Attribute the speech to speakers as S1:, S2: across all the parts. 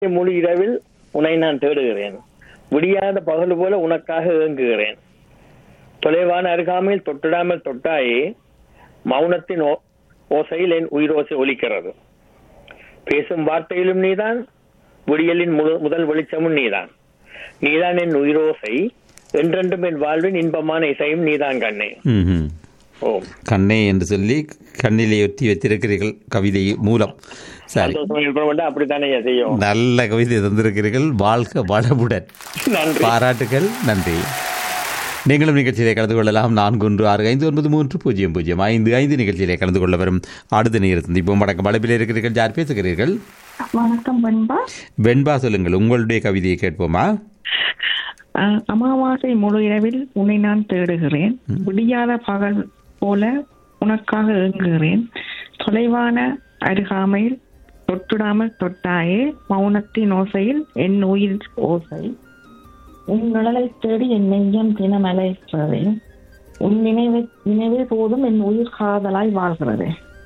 S1: முழு இரவில் உன்னை நான் தேடுகிறேன் விடியாத பகல் போல உனக்காக ஏங்குகிறேன் தொலைவான அருகாமையில் தொட்டிடாமல் தொட்டாயே மௌனத்தின் ஓ- ஓசையில் என் உயிரோசை ஒலிக்கிறது பேசும் வார்த்தையிலும் நீதான் விடியலின் முழு- முதல் வெளிச்சமும் நீதான் நீதான் என் உயிரோசை என்றென்றும் என் வாழ்வின் இன்பமான இசையும் நீதான் கண்ணே
S2: ம்ஹும்.
S1: ஓம்
S2: கண்ணே என்று சொல்லி கண்ணிலே ஒத்தி வைத்திருக்கிறீர்கள் கவிதை மூலம் சரி
S1: சந்தோஷம் இருக்கணும் அப்படித்தானே ஐயா செய்யும்
S2: நல்ல கவிதை தந்திருக்கிறீர்கள் வாழ்க வளமுடன்
S1: நன்றி
S2: பாராட்டுகள் நன்றி நீங்களும் நிகழ்ச்சியிலே கலந்து கொள்ளலாம் நான்கு ஒன்று ஆறு ஐந்து ஒன்பது மூன்று பூஜ்ஜியம் பூஜ்ஜியம் ஐந்து ஐந்து நிகழ்ச்சியிலே கலந்து கொள்ள வரும் அடுத்த நேரம் சந்திப்போம் வணக்கம் அழைப்பில் இருக்கிறீர்கள் யார் பேசுகிறீர்கள்
S3: வணக்கம் பண்பா
S2: வெண்பா சொல்லுங்கள் உங்களுடைய கவிதையை கேட்போமா
S3: அஹ், அமாவாசை முழு இரவில் உன்னை நான் தேடுகிறேன் விடியாத பகல் போல உனக்காக ஏங்குகிறேன் தொலைவான அருகாமையில் தொட்டுடாமல் தொட்டாயே மௌனத்தின் ஓசையில் என் உயிர் ஓசை உன் நிழலை தேடி என் நெஞ்சம் தினமலைக்கிறது உன் நினைவு நினைவே போதும் என் உயிர் காதலாய் வாழ்கிறது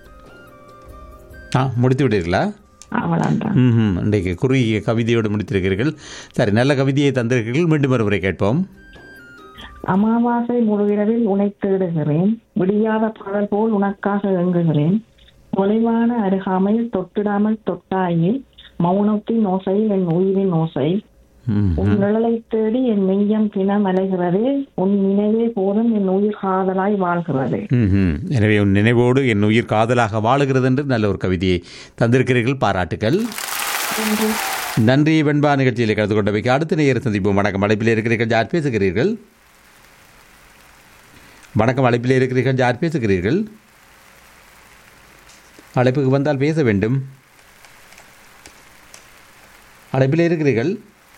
S2: ஆ முடித்து விட்டீர்களா
S3: அவ்வளவுதான்
S2: ம் இன்றைக்கு குறுகிய கவிதையோடு முடித்திருக்கிறீர்கள் சரி நல்ல கவிதையை தந்திருக்கிறீர்கள் மீண்டும் ஒரு முறை கேட்போம்
S3: அமாவாசை முழுவிரவில் உனை தேடுகிறேன் விடியாத பகல் போல் உனக்காக ஏங்குகிறேன் தொலைவான அருகாமையில் தொட்டிடாமல் தொட்டாயே மௌனத்தின் ஓசையில் என் உயிரின் ஓசை
S2: ம்,
S3: உன் நிழலை தேடி என் நெஞ்சம் தினம் அலைகிறது உன் நினைவே போதும் என் உயிர் காதலாய் வாழ்கிறது
S2: ம், ம். எனவே உன் நினைவோடு என் உயிர் காதலாக வாழுகிறது என்று நல்ல ஒரு கவிதையை தந்திருக்கிறீர்கள் பாராட்டுகள் நன்றி வெண்பா நிகழ்ச்சியில் கலந்து கொண்டவைக்கு அடுத்த நேரம் சந்திப்போம் வணக்கம் அழைப்பில் இருக்கிறீர்கள் யார் பேசுகிறீர்கள் வணக்கம் அழைப்பில் இருக்கிறீர்கள் யார் பேசுகிறீர்கள் அழைப்புக்கு வந்தால் பேச வேண்டும் அழைப்பில் இருக்கிறீர்கள்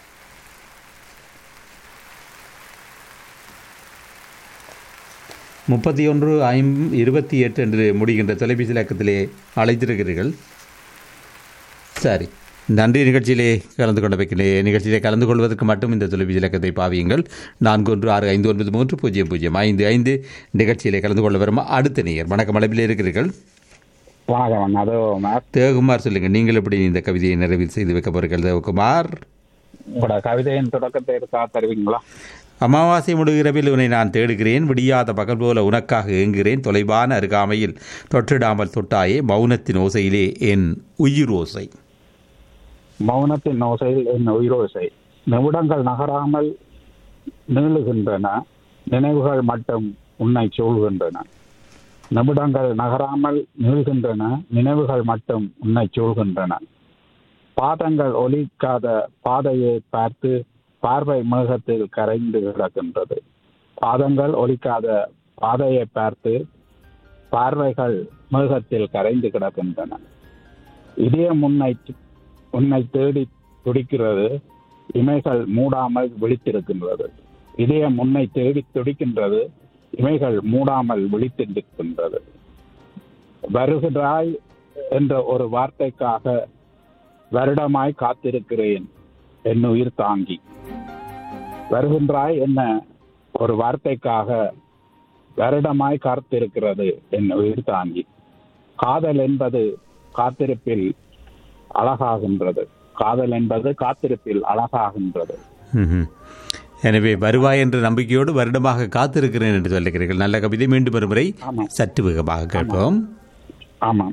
S2: முப்பத்தி ஒன்று ஐம் இருபத்தி எட்டு என்று முடிகின்ற தொலைபேசி இலக்கத்திலே அழைத்திருக்கிறீர்கள் சரி நன்றி நிகழ்ச்சியிலே கலந்து கொண்ட வைக்கிறே நிகழ்ச்சியிலே கலந்து கொள்வதற்கு மட்டும் இந்த தொலைபேசி இலக்கத்தை பாவியுங்கள் நான்கு ஒன்று ஆறு ஐந்து ஒன்பது மூன்று பூஜ்ஜியம் பூஜ்ஜியம் ஐந்து ஐந்து நிகழ்ச்சியிலே கலந்து கொள்ள வரும் அடுத்த நேயர் வணக்கம் அளவில் இருக்கிறீர்கள்
S4: வணக்கம் அது
S2: தேவகுமார் சொல்லுங்கள் நீங்கள் எப்படி இந்த கவிதையை நிறைவு செய்து வைக்க போறீர்கள் தேவகுமார்
S4: உங்களோட கவிதையின் தொடக்கத்தை இருக்கா தருவீங்களா
S2: அமாவாசை முடிகிறவில் உன்னை நான் தேடுகிறேன் விடியாத பகல் போல உனக்காக ஏங்குகிறேன் தொலைவான அருகாமையில் தொற்றிடாமல் தொட்டாயே மௌனத்தின் ஓசையிலே என் உயிர் ஓசை
S4: மௌனத்தின் ஓசையில் என் உயிரோசை நிமிடங்கள் நகராமல் நீளுகின்றன நினைவுகள் மட்டும் உன்னை சூழ்கின்றன நிமிடங்கள் நகராமல் நீள்கின்றன நினைவுகள் மட்டும் உன்னை சூழ்கின்றன பாதங்கள் ஒலிக்காத பாதையை பார்த்து பார்வை மேகத்தில் கரைந்து கிடக்கின்றது பாதங்கள் ஒலிக்காத பாதையை பார்த்து பார்வைகள் மேகத்தில் கரைந்து கிடக்கின்றன இதயம் உன்னை உன்னை தேடி துடிக்கிறது இமைகள் மூடாமல் விழித்திருக்கின்றது இதயம் உன்னை தேடி துடிக்கின்றது இமைகள் மூடாமல் விழித்திருக்கின்றது வருகிறாய் என்ற ஒரு வார்த்தைக்காக வருடமாய் காத்திருக்கிறேன் என் உயிர் தாங்கி வருகின்றாய் என்ன ஒரு வார்த்தைக்காக வருடமாய் காத்திருக்கிறது என் உயிர் தாங்கி காதல் என்பது காத்திருப்பில் அழகாகின்றது காதல் என்பது காத்திருப்பில் அழகாகின்றது
S2: ம்ஹும். எனவே வருவாய் என்ற நம்பிக்கையோடு வருடமாக காத்திருக்கிறேன் என்று சொல்லுகிறீர்கள் நல்ல கவிதை மீண்டும் ஒரு முறை
S4: ஆமாம்.
S2: சற்று வேகமாக கேட்போம்
S4: ஆமாம்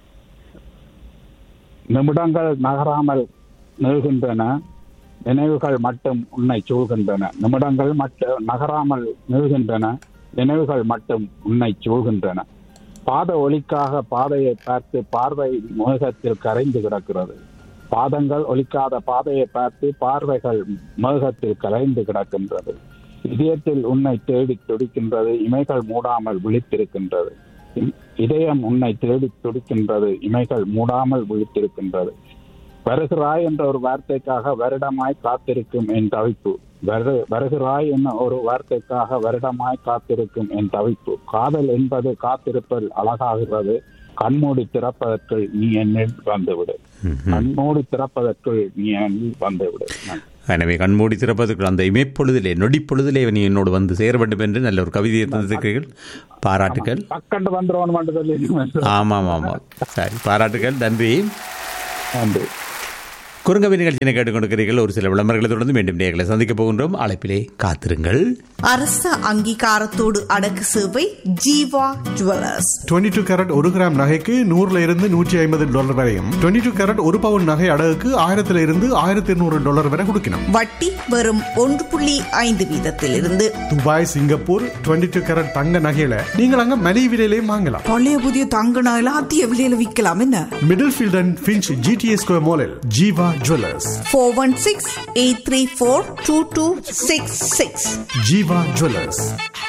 S4: நிமிடங்கள் நகராமல் நீள்கின்றன நினைவுகள் மட்டும் உன்னை சூழ்கின்றன நிமிடங்கள் மட்டும் நகராமல் நீள்கின்றன நினைவுகள் மட்டும் உன்னை சூழ்கின்றன பாத ஒலிக்காக பாதையை பார்த்து பார்வை மேகத்தில் கரைந்து கிடக்கிறது பாதங்கள் ஒலிக்காத பாதையை பார்த்து பார்வைகள் மேகத்தில் கரைந்து கிடக்கின்றது இதயத்தில் உன்னை தேடி துடிக்கின்றது இமைகள் மூடாமல் விழித்திருக்கின்றது இ- இதயம் உன்னை தேடி துடிக்கின்றது இமைகள் மூடாமல் விழித்திருக்கின்றது வருகிறாய் என்ற ஒரு வார்த்தைக்காக வருடமாய் காத்திருக்கும் என் தவிப்பு வரு வருகிறாய் என்ற ஒரு வார்த்தைக்காக வருடமாய் காத்திருக்கும் என் தவிப்பு காதல் என்பது காத்திருப்பல் அழகாகிறது கண்மூடி திறப்பதற்குள் நீ என்னில் வந்துவிடு கண்மூடி திறப்பதற்குள் நீ என்னில் வந்துவிடு நன்றி.
S2: எனவே கண்மூடி திறப்பதற்கு அந்த இமைப்பொழுதிலே நொடிப்பொழுதிலே நீ என்னோடு வந்து சேர வேண்டும் என்று நல்ல ஒரு கவிதையை தந்திருக்கிறீர்கள் பாராட்டுகள்
S4: பக்கண்டு வந்துருவோம் மட்டும் சொல்லி
S2: ஆமாம் ஆமாம் சரி பாராட்டுகள் நன்றி
S4: நன்றி
S2: குறுங்கவி நிகழ்ச்சியை கேட்டுக்கொண்டிருக்கிறீர்கள் ஒரு சில விளம்பரங்களை தொடர்ந்து மீண்டும் நேர்களை சந்திக்க போகின்றோம் அழைப்பிலே காத்திருங்கள்
S5: அரச அங்கீகாரத்தோடு அடக்கு சேவை ஜீவா ஜுவல்லர்ஸ்
S6: 22 டூ கேரட் ஒரு கிராம் நகைக்கு நூறுல இருந்து நூற்றி ஐம்பது டாலர் வரையும் 22 டூ கேரட் ஒரு பவுன் நகை அடகுக்கு ஆயிரத்துல இருந்து ஆயிரத்தி இருநூறு டாலர் வரை கொடுக்கணும்
S5: வட்டி வெறும் ஒன்று புள்ளி ஐந்து வீதத்திலிருந்து
S6: துபாய் சிங்கப்பூர் 22 டூ கேரட் தங்க நகையில நீங்கள் அங்க மலிவு விலையிலையும் வாங்கலாம்
S5: பழைய புதிய தங்க நாயில அதிக விலையில விற்கலாம் என்ன
S6: Middlefield and Finch GTA square மாலில் Jeeva jewellers
S5: four one six eight three four two two six six
S6: Jeeva jewellers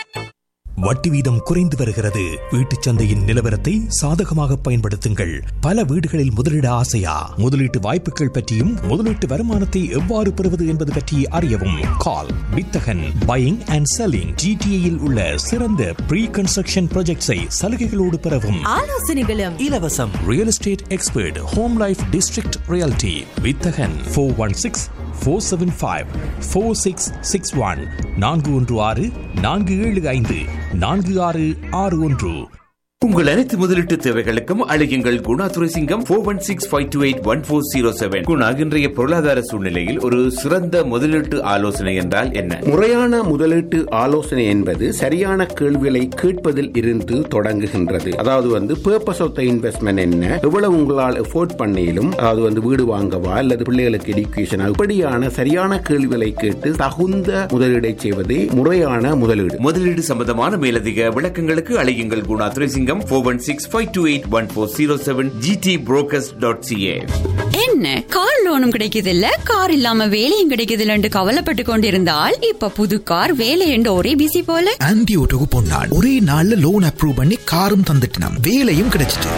S7: வட்டி வீதம் குறைந்து வருகிறது வீட்டுச் சந்தையின் நிலவரத்தை சாதகமாக பயன்படுத்துங்கள் பல வீடுகளில் முதலீட ஆசையா முதலீட்டு வாய்ப்புகள் பற்றியும் முதலீட்டு வருமானத்தை எவ்வாறு பெறுவது என்பது பற்றி அறியவும் கால் வித்தகன் பையிங் அண்ட் செல்லிங் ஜிடிஏயில் உள்ள சிறந்த ப்ரீ கன்ஸ்ட்ரக்ஷன் ப்ராஜெக்ட்ஸை சலுகைகளோடு பெறவும்
S8: ஆலோசனைகளும்
S7: இலவசம் real estate expert home life district realty Vithagan four one six four seven five four six six one நான்கு ஒன்று ஆறு நான்கு ஏழு ஐந்து நான்கு ஆறு ஆறு ஒன்று
S9: உங்கள் அனைத்து முதலீட்டு தேவைகளுக்கும் அழையுங்கள் Guna Duraisingam four one six five two eight one four zero seven Guna இன்றைய பொருளாதார சூழ்நிலையில் ஒரு சிறந்த முதலீட்டு ஆலோசனை என்றால் என்ன
S10: முறையான முதலீட்டு ஆலோசனை என்பது சரியான கேள்விகளை கேட்பதில் இருந்து தொடங்குகின்றது அதாவது வந்து பர்பஸ் ஆஃப் த இன்வெஸ்ட்மெண்ட் என்ன எவ்வளவு உங்களால் எஃபோர்ட் பண்ணியிலும் அதாவது வந்து வீடு வாங்கவா அல்லது பிள்ளைகளுக்கு எடுக்கேஷன் இப்படியான சரியான கேள்விகளை கேட்டு தகுந்த முதலீடை செய்வதே முறையான முதலீடு
S9: முதலீடு சம்பந்தமான மேலதிக விளக்கங்களுக்கு அழையுங்கள் Guna Duraisingam four one six five two eight one four zero seven GT brokers dot CA
S8: என்ன கார் லோனும் கிடைக்குது இல்ல கார் இல்லாம வேலையும் கிடைக்குது இல்லன்னு கவலைப்பட்டு கொண்டிருந்தால் இப்ப புது கார் வேலை என்று ஒரே பிசி போல
S11: ஆன்டி ஓட்டோக்கு போனான் ஒரே நாள்ல லோன் அப்ரூவ் பண்ணி காரும் தந்துட்டான் வேலையும் கிடைச்சிட்டு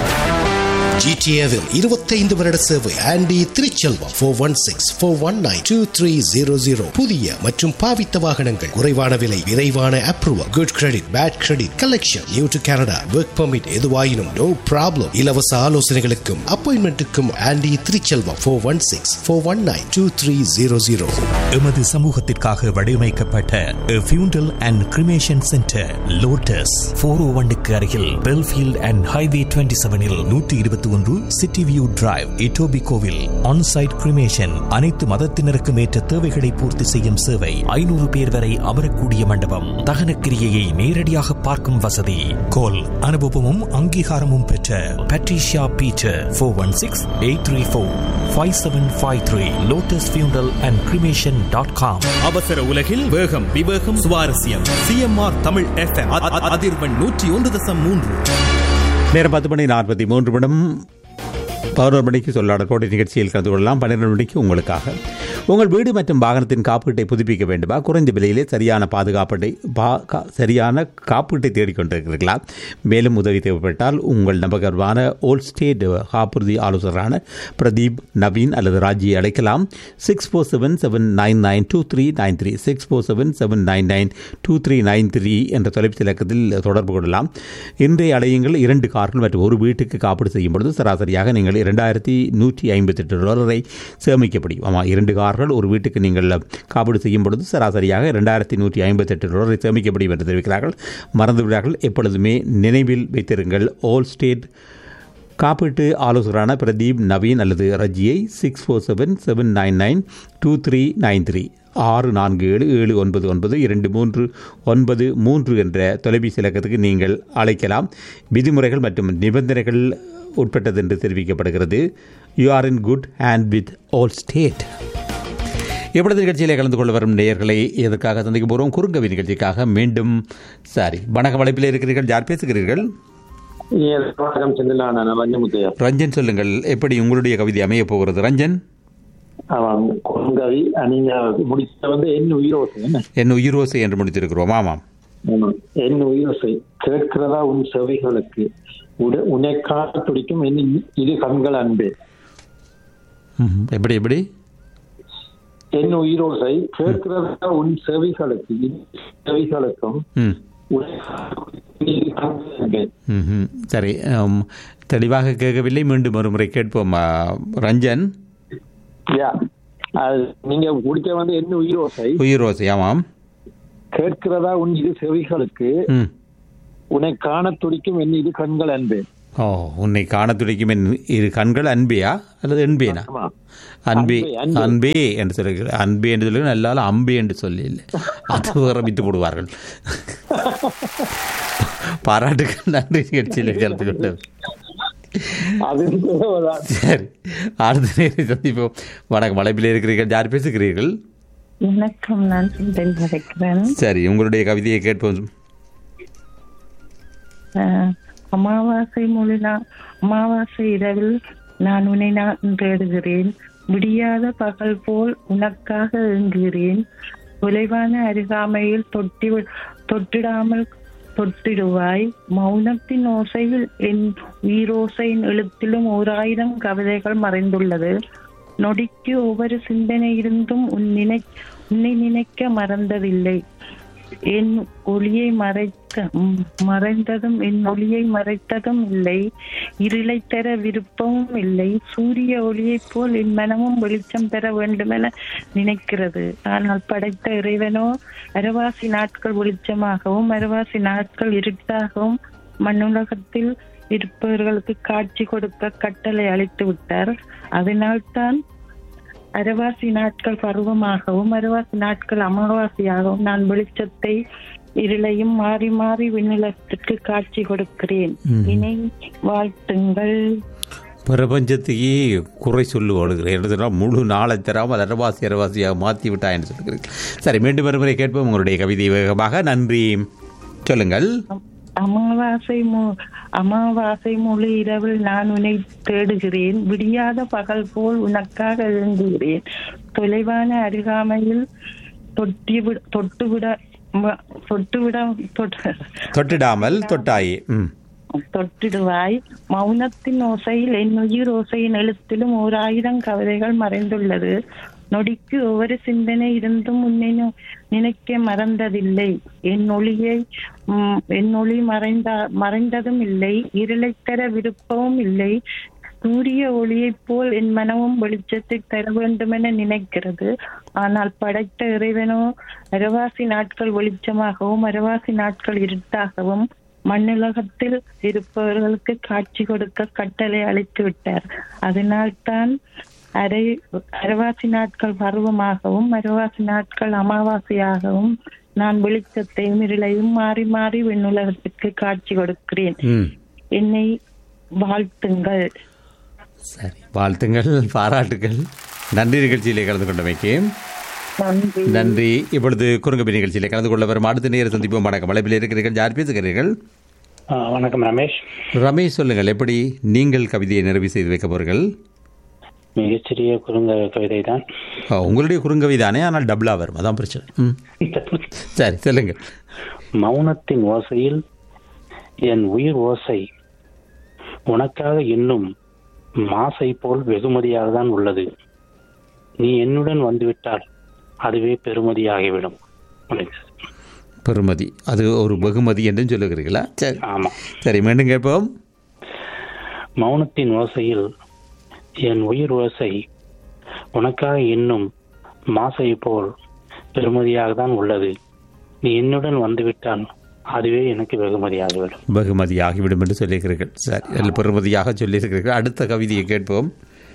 S12: ஜிடிஏவில் இருபத்தைந்து வருட சேவை Andy Thiruchelvam four one six four one nine two three zero zero புதிய மற்றும் பாவித்த வாகனங்கள் குறைவான விலை விரைவான approval good credit bad credit collection new to Canada work permit எதுவாயினும் நோ ப்ராப்ளம் இலவச ஆலோசனைகளுக்கும் அப்பாயின்மெண்ட்டுக்கும் Andy Thiruchelvam four one six four one nine two three zero zero
S7: எமது சமூகத்திற்காக வடிவமைக்கப்பட்ட funeral and cremation centre lotus four O ஒன்னுக்கு அருகில் Belfield and highway twenty செவனில் நூற்றி இருபத்தி ஒன்று சிட்டி வியூ டிரைவ் இட்டோபி கோவில் ஆன்சைட் கிரிமேஷன் அனைத்து மதத்தினருக்கும் ஏற்ற தேவைகளை பூர்த்தி செய்யும் சேவை ஐநூறு பேர் வரை அமரக்கூடிய மண்டபம் தகன கிரியையை நேரடியாக பார்க்கும் வசதி கோல் அனுபவமும் அங்கீகாரமும் பெற்ற Patricia Peter four one six eight three four five seven five three lotus funeral and cremation dot com
S13: அவசர உலகில் வேகம் விவேகம் சுவாரஸ்யம் சிஎம்ஆர் தமிழ் எஃப்எம் அதிர்வெண் நூற்றி ஒன்று தசம் மூன்று
S2: நேரம் பத்து மணி நாற்பத்தி மூன்று நிமிடம் பதினோரு மணிக்கு சொல்லாட கோட்டை நிகழ்ச்சியில் கலந்து கொள்ளலாம் பன்னிரண்டு மணிக்கு உங்களுக்காக உங்கள் வீடு மற்றும் வாகனத்தின் காப்பீட்டை புதுப்பிக்க வேண்டுமா குறைந்த விலையிலே சரியான பாதுகாப்பட்டை பா கா- சரியான காப்பீட்டை தேடிக்கொண்டிருக்கிறீர்களா மேலும் உதவி தேவைப்பட்டால் உங்கள் நம்பகரமான ஓல்ட் ஸ்டேட் காப்புறுதி ஆலோசகரான பிரதீப் நவீன் அல்லது ராஜியை அழைக்கலாம் six four seven seven nine nine two three nine three six four seven seven nine nine two three nine three என்ற தொலைபேசி இலக்கத்தில் தொடர்பு கொள்ளலாம் இன்றைய அடையுங்கள் இரண்டு கார்கள் மற்றும் ஒரு வீட்டுக்கு காப்பீடு செய்யும் பொழுது சராசரியாக நீங்கள் இரண்டாயிரத்தி நூற்றி ஐம்பத்தெட்டு டாலரை சேமிக்க முடியும் ஆமாம் இரண்டு கார்கள் ஒரு வீட்டுக்கு நீங்கள் காப்பீடு செய்யும் பொழுது சராசரியாக இரண்டாயிரத்தி நூற்றி ஐம்பத்தெட்டு டாலரை சேமிக்க முடியும் என்று தெரிவிக்கிறார்கள் மறந்துவிடார்கள் எப்பொழுதுமே நினைவில் வைத்திருங்கள் ஆல் ஸ்டேட் காப்பீட்டு ஆலோசகரான பிரதீப் நவீன் அல்லது ரஜியை six four seven seven nine nine two three nine three ஆறு நான்கு ஏழு ஏழு ஒன்பது ஒன்பது இரண்டு மூன்று ஒன்பது மூன்று என்ற தொலைபேசி இலக்கத்துக்கு நீங்கள் அழைக்கலாம் விதிமுறைகள் மற்றும் நிபந்தனைகள் உட்பட்டது என்று தெரிவிக்கப்படுகிறது you are in good hand with Allstate எப்பொழுது நிகழ்ச்சியிலே கலந்து கொள்ள வரும் நேயர்களை எதற்காக சந்திக்க போகிறோம் குறுங்கவி நிகழ்ச்சிக்காக மீண்டும் சாரி வணக்க வளைப்பில் இருக்கிறீர்கள் யார் பேசுகிறீர்கள்
S14: வணக்கம் செந்திலா நான் ரஞ்சமுத்தையா
S2: ரஞ்சன் சொல்லுங்கள் எப்படி உங்களுடைய கவிதை அமைய போகிறது ரஞ்சன்
S14: ஆமாம் கொடுங்கவி நீங்க முடிச்ச வந்து என் உயிரோசை என்ன
S2: என் உயிரோசை என்று முடித்திருக்கிறோம் ஆமாம்
S14: ஆமாம். என் உயிரோசை கேட்கிறதா உன் செவிகளுக்கு உட உன்னை காண துடிக்கும் என் இரு கண்கள் அன்பு
S2: ம்ஹும். எப்படி எப்படி
S14: என் உயிரோசை கேட்கிறதா உன் செவிகளுக்கு இரு செவிகளுக்கும்
S2: ம்
S14: உன்னை காண துடிக்கும் இரு கண்கள் அன்பு.
S2: ம்ஹும். சரி ஆம், தெளிவாக கேட்கவில்லை மீண்டும் ஒரு முறை கேட்போம் ஆ, ரஞ்சன்
S14: யா அது நீங்க முடிச்ச வந்து என் உயிரோசை
S2: உயிரோசை ஆமாம்
S14: கேட்கிறதா உன் இரு செவிகளுக்கு
S2: ம்
S14: உன்னை காண துடிக்கும் என் இரு கண்கள் அன்பு
S2: ஓ உன்னை காண துடிக்கும் என் இரு கண்கள் அன்பேயா அல்லது என்பேனா அன்பே
S14: அன்பே, அன்பே.
S2: அன்பே என்று சொல்லுங்கள் அன்பே என்று சொல்லுங்கள் எல்லாரும் அம்பே என்று சொல்லி இல்லை அது வேற விட்டு போடுவார்கள் பாராட்டுகள் நன்றி நிகழ்ச்சியில் கலந்து கொண்டு
S14: அது தேவைதான்.
S2: சரி அடுத்த நேரம் சந்திப்போம் வணக்கம் மலைப்பில் இருக்கிறீர்கள் யார் பேசுகிறீர்கள்
S3: வணக்கம் நான் சுந்தரி கிடைக்கிறேன்
S2: சரி உங்களுடைய கவிதையை கேட்போம்
S3: ஆஹ், அமாவாசை மொழினா அமாவாசை இரவில் நான் உன்னை நான் தேடுகிறேன் விடியாத பகல் போல் உனக்காக ஏங்குகிறேன் தொலைவான அருகாமையில் தொட்டி தொட்டிடாமல் தொட்டிடுவாய் மௌனத்தின் ஓசையில் என் உயிரோசையின் எழுத்திலும் ஓராயிரம் கவிதைகள் மறைந்துள்ளது நொடிக்கு ஒவ்வொரு சிந்தனை இருந்தும் உன் நினை உன்னை நினைக்க மறந்ததில்லை என் ஒளியை மறைத்த ம், மறைந்ததும் என் ஒளியை மறைத்ததும் இல்லை இருளை தர விருப்பமும் இல்லை சூரிய ஒளியைப் போல் என் மனமும் வெளிச்சம் பெற வேண்டுமென நினைக்கிறது ஆனால் படைத்த இறைவனோ அரவாசி நாட்கள் வெளிச்சமாகவும் அரவாசி நாட்கள் இருட்டாகவும் மண்ணுலகத்தில் இருப்பவர்களுக்கு காட்சி கொடுக்க கட்டளை அளித்து விட்டார் அதனால்தான் அரவாசி நாட்கள் பருவமாகவும் அரவாசி நாட்கள் அமாவாசையாகவும் நான் வெளிச்சத்தை இருளையும் மாறி மாறி விண்ணுலகத்திற்கு காட்சி கொடுக்கிறேன்
S2: ம்.
S3: இணை வாழ்த்துங்கள்
S2: பிரபஞ்சத்தையே குறை சொல்லு ஓடுகிறேன் என்று சொன்னால் முழு நாளை தராமல் அரவாசி அரவாசியாக மாற்றி விட்டா என்று சொல்கிறேன் சரி மீண்டும் ஒருமுறை கேட்போம் உங்களுடைய கவிதை வேகமாக நன்றி சொல்லுங்கள்
S3: அமாவாசை மு- அமாவாசை முழு இரவில் நான் உன்னை தேடுகிறேன் விடியாத பகல் போல் உனக்காக எழுந்துகிறேன் தொலைவான அருகாமையில் தொட்டி விட- தொட்டுவிட ம- தொட்டுவிட தொட்டு
S2: தொட்டிடாமல் தொட்டாயே ம்
S3: தொட்டிடுவாய் மௌனத்தின் ஓசையில் என் உயிர் ஓசையின் எழுத்திலும் ஓர் ஆயிரம் கவிதைகள் மறைந்துள்ளது நொடிக்கு ஒவ்வொரு சிந்தனை இருந்தும் உன்னை நு- நினைக்க மறந்ததில்லை என் ஒளியை ம், என் ஒளி மறைந்த மறைந்ததும் இல்லை இருளைத் தர விருப்பமும் இல்லை சூரிய ஒளியைப் போல் என் மனமும் வெளிச்சத்தை தர வேண்டுமென நினைக்கிறது ஆனால் படைத்த இறைவனோ அரவாசி நாட்கள் வெளிச்சமாகவும் அரவாசி நாட்கள் இருட்டாகவும் மண்ணுலகத்தில் இருப்பவர்களுக்கு காட்சி கொடுக்க கட்டளை அளித்து விட்டார் அதனால்தான் அரை அரவாசி நாட்கள் பருவமாகவும் அரவாசி நாட்கள் அமாவாசையாகவும் நான் வெளிச்சத்தையும் இருளையும் மாறி மாறி விண்ணுலகத்திற்கு காட்சி கொடுக்கிறேன்
S2: ம்
S3: என்னை வாழ்த்துங்கள்
S2: சரி வாழ்த்துங்கள் பாராட்டுகள் நன்றி நிகழ்ச்சியிலே கலந்து கொண்டமைக்கு
S3: நன்றி
S2: நன்றி இப்பொழுது குறுங்கபி நிகழ்ச்சியிலே கலந்து கொள்ள வரும் அடுத்த நேரம் சந்திப்போம் வணக்கம் மலைப்பில் இருக்கிறீர்கள் யார் பேசுகிறீர்கள்
S15: ஆ, வணக்கம் ரமேஷ்
S2: ரமேஷ் சொல்லுங்கள் எப்படி நீங்கள் கவிதையை நிறைவு செய்து வைக்க போறீர்கள்
S15: மிகச்சிறிய குறுங்க கவிதை தான்
S2: ஆ, உங்களுடைய குறுங்கவி தானே ஆனால் டபுளா வரும் அதான் பிரச்சனை ம். சரி சொல்லுங்கள்
S15: மௌனத்தின் ஓசையில் என் உயிர் ஓசை உனக்காக இன்னும் மாசை போல் வெகுமதியாக தான் உள்ளது நீ என்னுடன் வந்துவிட்டால் அதுவே பெருமதியாகிவிடும் அப்படிங்கிறது.
S2: பெறுமதி அது ஒரு வெகுமதி என்று சொல்லுகிறீர்களா சரி
S15: ஆமா
S2: சரி மீண்டும் கேட்போம்
S15: மௌனத்தின் ஓசையில் என் உயிர் ஓசை உனக்காக இன்னும் மாசை போல் பெருமதியாக தான் உள்ளது நீ என்னுடன் வந்துவிட்டால் அதுவே எனக்கு வெகுமதியாகிவிடும்
S2: வெகுமதி ஆகிவிடும் என்று சொல்லியிருக்கிறீர்கள் சரி அதில் பெறுமதியாக சொல்லியிருக்கிறீர்கள் அடுத்த கவிதையை கேட்போம்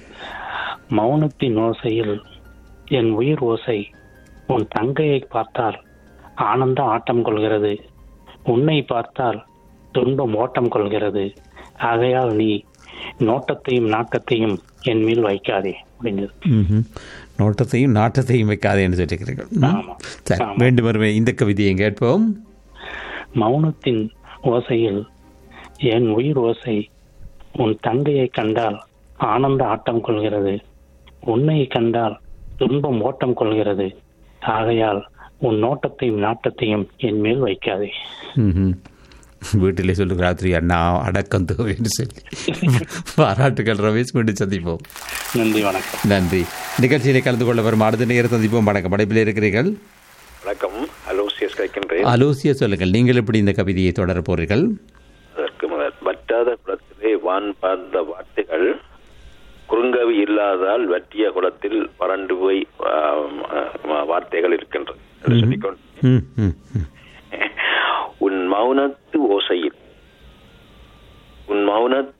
S15: மௌனத்தின் ஓசையில் என் உயிர் ஓசை உன் தங்கையை பார்த்தால் ஆனந்த ஆட்டம் கொள்கிறது உன்னை பார்த்தால் துன்பம் ஓட்டம் கொள்கிறது ஆகையால் நீ நோட்டத்தையும் நாட்டத்தையும் என் மேல் வைக்காதே அப்படிங்கிறது
S2: ம்ஹும். நோட்டத்தையும் நாட்டத்தையும் வைக்காதே என்று சொல்லியிருக்கிறீர்கள் ம். சரி வேண்டும் வருமே இந்த கவிதையை கேட்போம்
S15: மௌனத்தின் ஓசையில் என் உயிர் ஓசை உன் தங்கையை கண்டால் ஆனந்த ஆட்டம் கொள்கிறது உன்னை கண்டால் துன்பம் ஓட்டம் கொள்கிறது ஆகையால் உன் நோட்டத்தையும் நாட்டத்தையும் என் மேல் வைக்காதே
S2: ம்ஹும். வீட்டிலே சொல்லுகிறார் திரு அண்ணா அடக்கம் தேவை என்று சொல்லி பாராட்டுகள் ரமேஷ் மீண்டும் சந்திப்போம்
S15: நன்றி வணக்கம்
S2: நன்றி நிகழ்ச்சியிலே கலந்து கொள்ள வரும் அடுத்த நேரம் சந்திப்போம் வணக்கம் படைப்பில் இருக்கிறீர்கள்
S16: வணக்கம் அலோசியஸ் கிடைக்கின்றேன்
S2: அலோசிய சொல்லுங்கள் நீங்கள் எப்படி இந்த கவிதையை தொடர போறீர்கள்
S16: அதற்கு முதல் வற்றாத குளத்திலே வான் பார்த்த வார்த்தைகள் குறுங்கவி இல்லாதால் வற்றிய குளத்தில் வறண்டு போய் ஆம், ஆ, வார்த்தைகள் இருக்கின்றது என்று சொல்லிக்கொண்டு
S2: ம், ம், ம்.
S16: உன் மௌனத்து ஓசையில் உன் மௌனத்து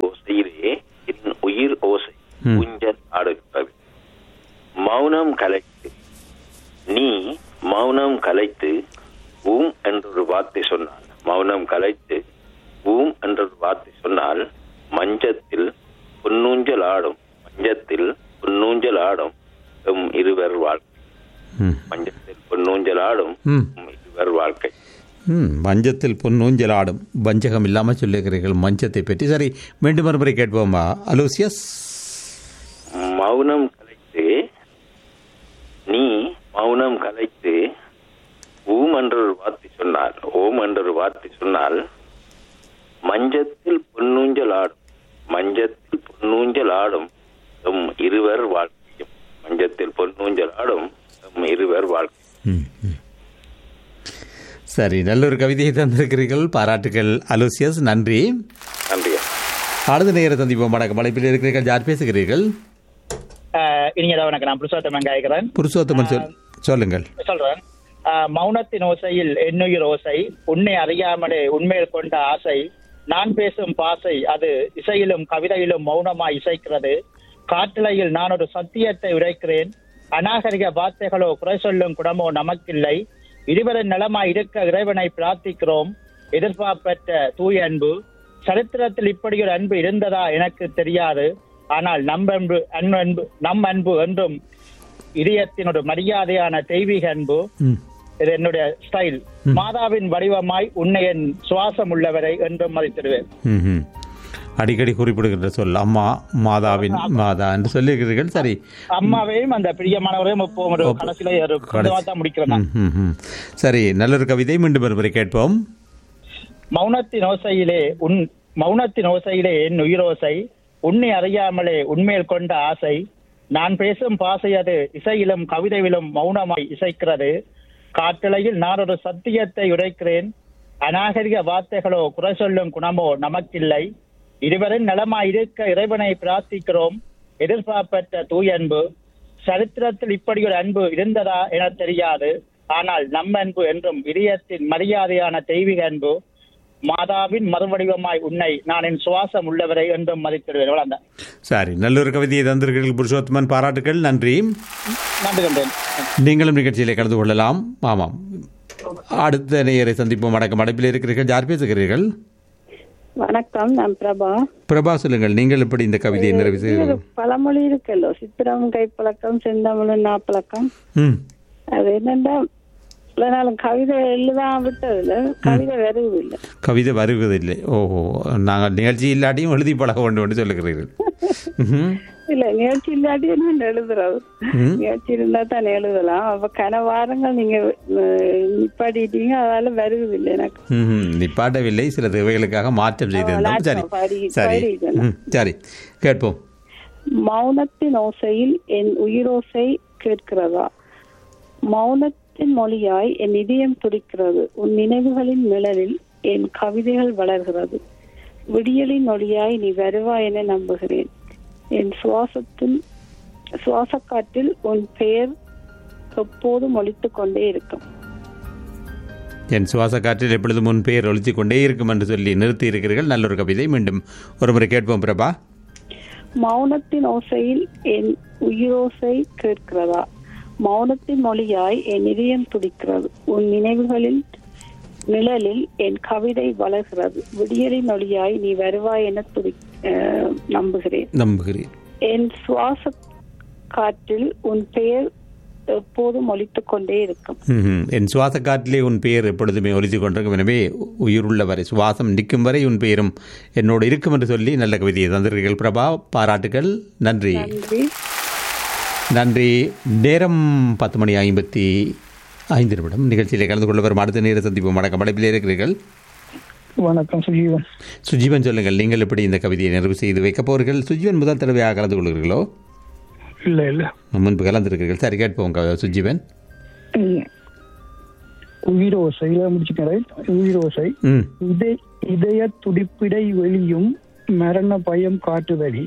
S16: ஓசையிலே என் உயிர் ஓசை
S2: ம்.
S16: ஊஞ்சல் ஆடுகிறது மௌனம் கலைத்து நீ மௌனம் கலைத்து ஊம் என்றொரு வார்த்தை சொன்னால் மௌனம் கலைத்து ஊம் என்றொரு வார்த்தை சொன்னால் மஞ்சத்தில் பொன்னூஞ்சல் ஆடும் மஞ்சத்தில் பொன்னூஞ்சல் ஆடும் எம் இருவர் வாழ்க்கை
S2: ம்.
S16: மஞ்சத்தில் பொன்னூஞ்சல் ஆடும்
S2: ம்
S16: எம் இருவர் வாழ்க்கை
S2: ம் மஞ்சத்தில் பொன்னூஞ்சல் ஆடும் வஞ்சகம் இல்லாமல் சொல்லுகிறீர்கள் மஞ்சத்தை பற்றி சரி மீண்டும் மறுமுறை கேட்போமா அலூசியஸ்
S16: மௌனம் கலைத்து நீ மௌனம் கலைத்து ஊம் என்ற ஒரு வார்த்தை சொன்னால் ஓம் என்ற ஒரு வார்த்தை சொன்னால் மஞ்சத்தில் பொன்னூஞ்சல் ஆடும் மஞ்சத்தில் பொன்னூஞ்சல் ஆடும் எம் இருவர் வாழ்க்கையும் மஞ்சத்தில் பொன்னூஞ்சல் ஆடும் எம் இருவர் வாழ்க்கை
S2: சரி நல்ல ஒரு கவிதையை தந்திருக்கிறீர்கள் பாராட்டுகள் அலூசியஸ் நன்றி
S16: நன்றி
S2: அடுத்த நேர சந்திப்போம் வணக்கம் அழைப்பில் இருக்கிறீர்கள் யார் பேசுகிறீர்கள்
S17: இனியதா வணக்கம் நான் புருஷோத்தமன் காய்க்கிறேன்
S2: புருஷோத்தமன் சொல் சொல்லுங்கள்
S17: சொல்றேன் ஆஹ் மௌனத்தின் ஓசையில் என்னுயிர் ஓசை உன்னை அறியாமலே உண்மையில் கொண்ட ஆசை நான் பேசும் பாசை அது இசையிலும் கவிதையிலும் மௌனமாய் இசைக்கிறது காற்றலையில் நான் ஒரு சத்தியத்தை உரைக்கிறேன் அநாகரிக வார்த்தைகளோ குறை சொல்லும் குணமோ நமக்கில்லை இருவரின் நலமாய் இருக்க இறைவனை பிரார்த்திக்கிறோம் எதிர்பார்ப்பற்ற தூய அன்பு சரித்திரத்தில் இப்படி ஒரு அன்பு இருந்ததா எனக்கு தெரியாது ஆனால் நம் அன்பு அன்பு அன்பு நம் அன்பு என்றும் இதயத்தின் ஒரு மரியாதையான தெய்வீக அன்பு
S2: ம்.
S17: இது என்னுடைய ஸ்டைல் மாதாவின் வடிவமாய் உன்னை என் சுவாசம் உள்ளவரை என்றும் மதித்திடுவேன்
S2: ம், ம். அடிக்கடி குறிப்பிடுகின்ற சொல் அம்மா மாதாவின் மாதா என்று சொல்லுகிறீர்கள் சரி
S17: அம்மாவையும் அந்த பிரியமானவரையும் இப்போ ஒரு கடைசியில ஒரு புனிதமா தான் முடிக்கிறேன் நான்.
S2: ம், ம், ம். சரி நல்லொரு கவிதை மீண்டும் ஒருமுறை கேட்போம்
S17: மௌனத்தின் ஓசையிலே உன் மௌனத்தின் ஓசையிலே என் உயிரோசை உன்னை அறியாமலே உண்மையில் கொண்ட ஆசை நான் பேசும் பாசை அது இசையிலும் கவிதையிலும் மௌனமாய் இசைக்கிறது காற்றலையில் நான் ஒரு சத்தியத்தை உரைக்கிறேன் அநாகரிக வார்த்தைகளோ குறை சொல்லும் குணமோ நமக்கில்லை இருவரின் நலமாய் இருக்க இறைவனை பிரார்த்திக்கிறோம் எதிர்பார்ப்பற்ற தூய அன்பு சரித்திரத்தில் இப்படி ஒரு அன்பு இருந்ததா என தெரியாது ஆனால் நம் அன்பு என்றும் இதயத்தின் மரியாதையான தெய்வீக அன்பு மாதாவின் மறுவடிவமாய் உன்னை நான் என் சுவாசம் உள்ளவரை என்றும் மதித்திடுவேன் வளர்ந்தேன்
S2: சரி நல்லொரு கவிதையை தந்திருக்கிறீர்கள் புருஷோத்தமன் பாராட்டுகள் நன்றி
S17: நன்றி கண்டேன்
S2: நீங்களும் நிகழ்ச்சியிலே கலந்து கொள்ளலாம் ஆமாம் அடுத்த நேயரை சந்திப்போம் வணக்கம் அடைப்பில் இருக்கிறீர்கள் யார் பேசுகிறீர்கள்
S18: வணக்கம் நான் பிரபா
S2: பிரபா சொல்லுங்கள் நீங்கள் எப்படி இந்த கவிதையை நிறைவு
S18: இது
S2: செய்து
S18: ஒரு பழமொழி இருக்குல்ல சித்திரம் கைப்பழக்கம் செந்தமிழ் நாப்பழக்கம்
S2: ம்
S18: அது என்னன்னா இவ்வளவு நாளும் கவிதை எழுதாம விட்டதுல கவிதை வருவது இல்லை
S2: கவிதை வருவதில்லை ஓஹோ நாங்கள் நிகழ்ச்சி இல்லாட்டியும் எழுதி பழக வேண்டும் என்று சொல்லுகிறீர்கள் ம்ஹும்.
S18: இல்ல நிகழ்ச்சி இல்லாட்டி நான் எழுதுறது
S2: ம்.
S18: நிகழ்ச்சி இருந்தா தான் எழுதலாம் அப்ப கனவாரங்கள் நீங்க அஹ், நிப்பாட்டிட்டீங்க அதால வருவது இல்லை எனக்கு
S2: ம்ஹும். நிப்பாட்டவில்லை சில தேவைகளுக்காக மாற்றம் செய்திருந்தோம் சரி
S18: பாடி-
S2: சரி
S18: பாடிட்டேன்.
S2: ம், சரி கேட்போம்
S18: மௌனத்தின் ஓசையில் என் உயிரோசை கேட்கிறதா மௌனத்தின் மொழியாய் என் இதயம் துடிக்கிறது உன் நினைவுகளின் நிழலில் என் கவிதைகள் வளர்கிறது விடியலின் ஒளியாய் நீ வருவாய் என நம்புகிறேன் என் சுவாசத்தின் சுவாசக்காற்றில் உன் பெயர் எப்போதும் ஒலித்துக் கொண்டே இருக்கும்
S2: என் சுவாச காற்றில் எப்பொழுதும் முன் பெயர் ஒழித்துக் கொண்டே இருக்கும் என்று சொல்லி நிறுத்தி இருக்கிறீர்கள் நல்லொரு கவிதை மீண்டும் ஒருமுறை கேட்போம் பிரபா
S18: மௌனத்தின் ஓசையில் என் உயிரோசை கேட்கிறதா மௌனத்தின் மொழியாய் என் இதயம் துடிக்கிறது உன் நினைவுகளில் நிழலில் என் கவிதை வளர்கிறது விடியலின் ஒளியாய் நீ வருவாய் என துடி அஹ், நம்புகிறேன்
S2: நம்புகிறேன்
S18: என் சுவாச காற்றில் உன் பெயர் எப்போதும் ஒலித்துக் கொண்டே இருக்கும்
S2: ம்ஹும். என் சுவாச காற்றிலே உன் பெயர் எப்பொழுதுமே ஒலித்துக் கொண்டிருக்கும் எனவே உயிருள்ள வரை சுவாசம் நிற்கும் வரை உன் பெயரும் என்னோடு இருக்கும் என்று சொல்லி நல்ல கவிதையை தந்திருக்கிறீர்கள் பிரபா பாராட்டுகள் நன்றி
S18: நன்றி
S2: நன்றி நேரம் பத்து மணி ஐம்பத்தி ஐந்து நிமிடம் நிகழ்ச்சியிலே கலந்து கொள்ள வரும் அடுத்த நேர சந்திப்பு வணக்கம் அடைப்பிலே இருக்கிறீர்கள்
S19: வணக்கம் சுஜீவன்
S2: சுஜீவன் சொல்லுங்கள் நீங்கள் எப்படி இந்த கவிதையை நிறைவு செய்து வைக்கப் போகிறீர்கள் சுஜீவன் முதல் தடவையாக கலந்து கொள்கிறீர்களோ
S19: இல்ல இல்ல
S2: முன்பு கலந்திருக்கிறீர்கள் சரி கேட்போம் க- சுஜீவன்
S19: ம். உயிரோசையில முடிச்சுக்கிறேன் உயிரோசை
S2: ம்
S19: இதய இதய துடிப்பிடை வெளியும் மரண பயம் காட்டுதடி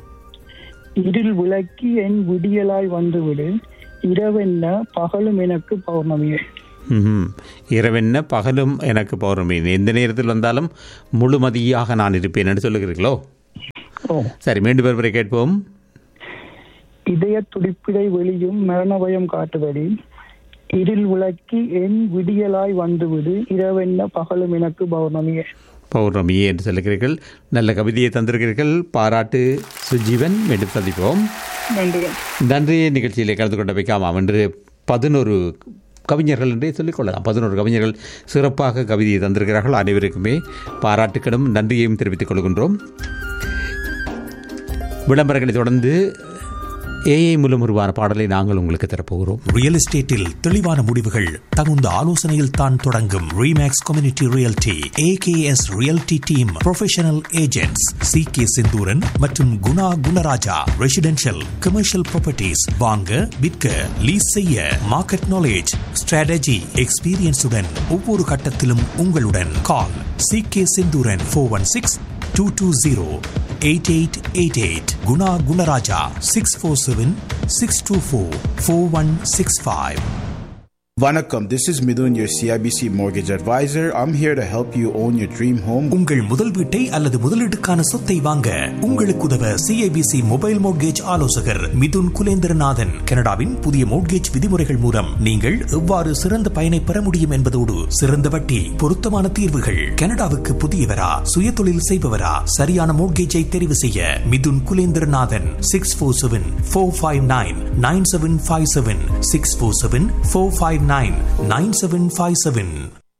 S19: இருள் விளக்கி என் விடியலாய் வந்துவிடு இரவென்ன பகலும் எனக்கு பௌர்ணமியே
S2: ம்ஹும். இரவென்ன பகலும் எனக்கு பௌர்ணமி எந்த நேரத்தில் வந்தாலும் முழுமதியாக நான் இருப்பேன் என்று சொல்லுகிறீர்களோ சரி மீண்டும் ஒருமுறை கேட்போம்
S19: இதய துடிப்பிடை வெளியும் மரண பயம் காட்டுதடி இருள் விளக்கி என் விடியலாய் வந்துவிடு இரவென்ன பகலும் எனக்கு பௌர்ணமியே
S2: பௌர்ணமியே என்று சொல்லுகிறீர்கள் நல்ல கவிதையை தந்திருக்கிறீர்கள் பாராட்டு சுஜீவன் மீண்டும் சந்திப்போம்
S19: நன்றி
S2: நன்றி நிகழ்ச்சியிலே கலந்து கொண்ட வைக்காமாம் என்று பதினோரு கவிஞர்கள் என்றே சொல்லிக்கொள்ளலாம் பதினோரு கவிஞர்கள் சிறப்பாக கவிதையை தந்திருக்கிறார்கள் அனைவருக்குமே பாராட்டுக்களும் நன்றியையும் தெரிவித்துக் கொள்கின்றோம் விளம்பரங்களை தொடர்ந்து ஏஐ மூலம் உருவான பாடலை நாங்கள் உங்களுக்கு தரப்போகிறோம்
S7: ரியல் எஸ்டேட்டில் தெளிவான முடிவுகள் தகுந்த ஆலோசனையில் தான் தொடங்கும் Remax community realty AKS realty team professional agents C K Senthooran மற்றும் Guna Gunarajah residential commercial properties வாங்க விற்க லீஸ் செய்ய மார்க்கெட் நாலேஜ் ஸ்ட்ராட்டஜி எக்ஸ்பீரியன்ஸுடன் ஒவ்வொரு கட்டத்திலும் உங்களுடன் call C K Senthooran four one six two two zero eight eight eight eight Guna Gunarajah six four seven six two four four one six five
S20: Vanakkam, this is Midun, your CIBC mortgage advisor. I'm here to help you own your dream home.
S7: உங்கள் முதல் வீட்டை அல்லது முதலீட்டுக்கான சொத்தை வாங்க உங்களுக்கு உதவ CIBC mobile mortgage ஆலோசகர் மிதுன் குலேந்திரநாதன் கனடாவின் புதிய மோட்கேஜ் விதிமுறைகள் மூலம் நீங்கள் எவ்வாறு சிறந்த பயனை பெற முடியும் என்பதோடு சிறந்த வட்டி பொருத்தமான தீர்வுகள் கனடாவுக்கு புதியவரா சுய தொழில் செய்பவரா சரியான மோட்கேஜை தெரிவு செய்ய Mithun Kulendranathan six four seven four five nine nine seven five seven six four seven four five nine nine seven five seven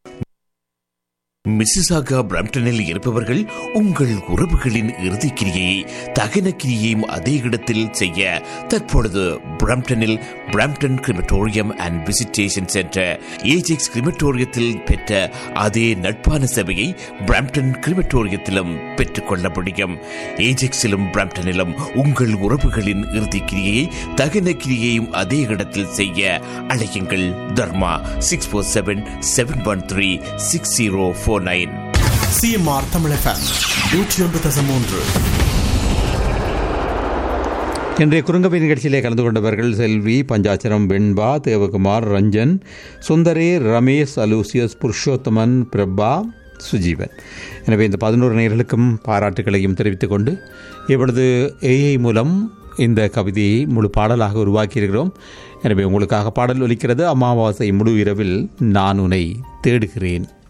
S9: Mississauga பிரம்டனில் இருப்பவர்கள் உங்கள் உறவுகளின் இறுதிக் கிரியை தகன கிரியையும் அதே இடத்தில் செய்ய தற்பொழுது பிரம்டனில் Brampton crematorium and visitation centre Ajax கிரிமட்டோரியத்தில் பெற்ற அதே நட்பான சேவையை பிரம்டன் கிரிமட்டோரியத்திலும் பெற்றுக்கொள்ள முடியும் ஏஜெக்ஸிலும் பிரம்டனிலும் உங்கள் உறவுகளின் இறுதிக் கிரியையை தகன கிரியையும் அதே இடத்தில் செய்ய அழையுங்கள் Dharma six four seven seven one three six zero four nine
S6: CMR Tamil FM நூற்றி ஒன்று தசம் மூன்று
S2: இன்றைய குறுங்கவை நிகழ்ச்சியிலே கலந்து கொண்டவர்கள் செல்வி பஞ்சாச்சரம் வெண்பா தேவகுமார் ரஞ்சன் சுந்தரே ரமேஷ் அலூசியஸ் புருஷோத்தமன் பிரபா சுஜீவன் எனவே இந்த பதினோரு நேர்களுக்கும் பாராட்டுகளையும் தெரிவித்துக் கொண்டு இப்பொழுது ஏஐ மூலம் இந்த கவிதையை முழு பாடலாக உருவாக்கியிருக்கிறோம் எனவே உங்களுக்காக பாடல் ஒலிக்கிறது அமாவாசை முழு இரவில் நான் உன்னை தேடுகிறேன்